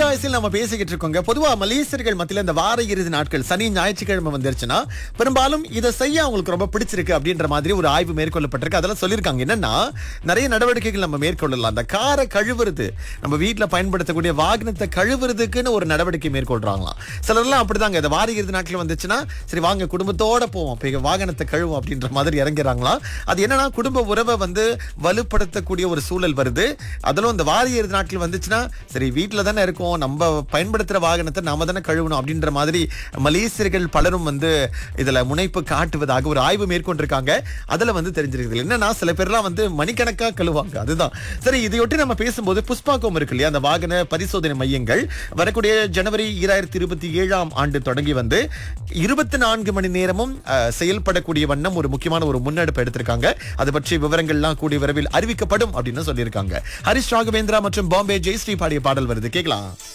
அலைவரிசையில் நம்ம பேசிக்கிட்டு இருக்கோங்க பொதுவா மலேசியர்கள் மத்தியில இந்த வார இறுதி நாட்கள் சனி ஞாயிற்றுக்கிழமை வந்துருச்சுன்னா பெரும்பாலும் இதை செய்ய அவங்களுக்கு ரொம்ப பிடிச்சிருக்கு அப்படின்ற மாதிரி ஒரு ஆய்வு மேற்கொள்ளப்பட்டிருக்கு அதெல்லாம் சொல்லியிருக்காங்க என்னன்னா நிறைய நடவடிக்கைகள் நம்ம மேற்கொள்ளலாம் அந்த காரை கழுவுறது நம்ம வீட்டுல பயன்படுத்தக்கூடிய வாகனத்தை கழுவுறதுக்குன்னு ஒரு நடவடிக்கை மேற்கொள்றாங்களாம் சிலர்லாம் அப்படிதாங்க இந்த வார இறுதி நாட்கள் வந்துச்சுன்னா சரி வாங்க குடும்பத்தோட போவோம் இப்ப வாகனத்தை கழுவும் அப்படின்ற மாதிரி இறங்குறாங்களாம் அது என்னன்னா குடும்ப உறவை வந்து வலுப்படுத்தக்கூடிய ஒரு சூழல் வருது அதிலும் இந்த வார இறுதி நாட்கள் வந்துச்சுன்னா சரி வீட்டில் தானே இருக்கோம் நம்ம பயன்படுத்துற வாகனத்தை நாம தானே கழுவணும் அப்படின்ற மாதிரி மலேசியர்கள் பலரும் வந்து இதுல முனைப்பு காட்டுவதாக ஒரு ஆய்வு மேற்கொண்டிருக்காங்க அதுல வந்து தெரிஞ்சிருக்குது என்னன்னா சில பேர்லாம் வந்து மணிக்கணக்கா கழுவாங்க அதுதான் சரி இதையொட்டி நம்ம பேசும்போது புஷ்பாக்கம் இருக்கு இல்லையா அந்த வாகன பரிசோதனை மையங்கள் வரக்கூடிய ஜனவரி இரண்டாயிரத்தி இருபத்தி ஏழாம் ஆண்டு தொடங்கி வந்து இருபத்தி நான்கு மணி நேரமும் அஹ், செயல்படக்கூடிய வண்ணம் ஒரு முக்கியமான ஒரு முன்னெடுப்பு எடுத்திருக்காங்க அது பற்றி விவரங்கள்லாம் கூடிய விரைவில் அறிவிக்கப்படும் அப்படின்னு சொல்லியிருக்காங்க ஹரிஷ் ராகவேந்திரா மற்றும் பாம்பே ஜெயஸ்ரீ பாடிய பாடல் வருது கேட்கலாம்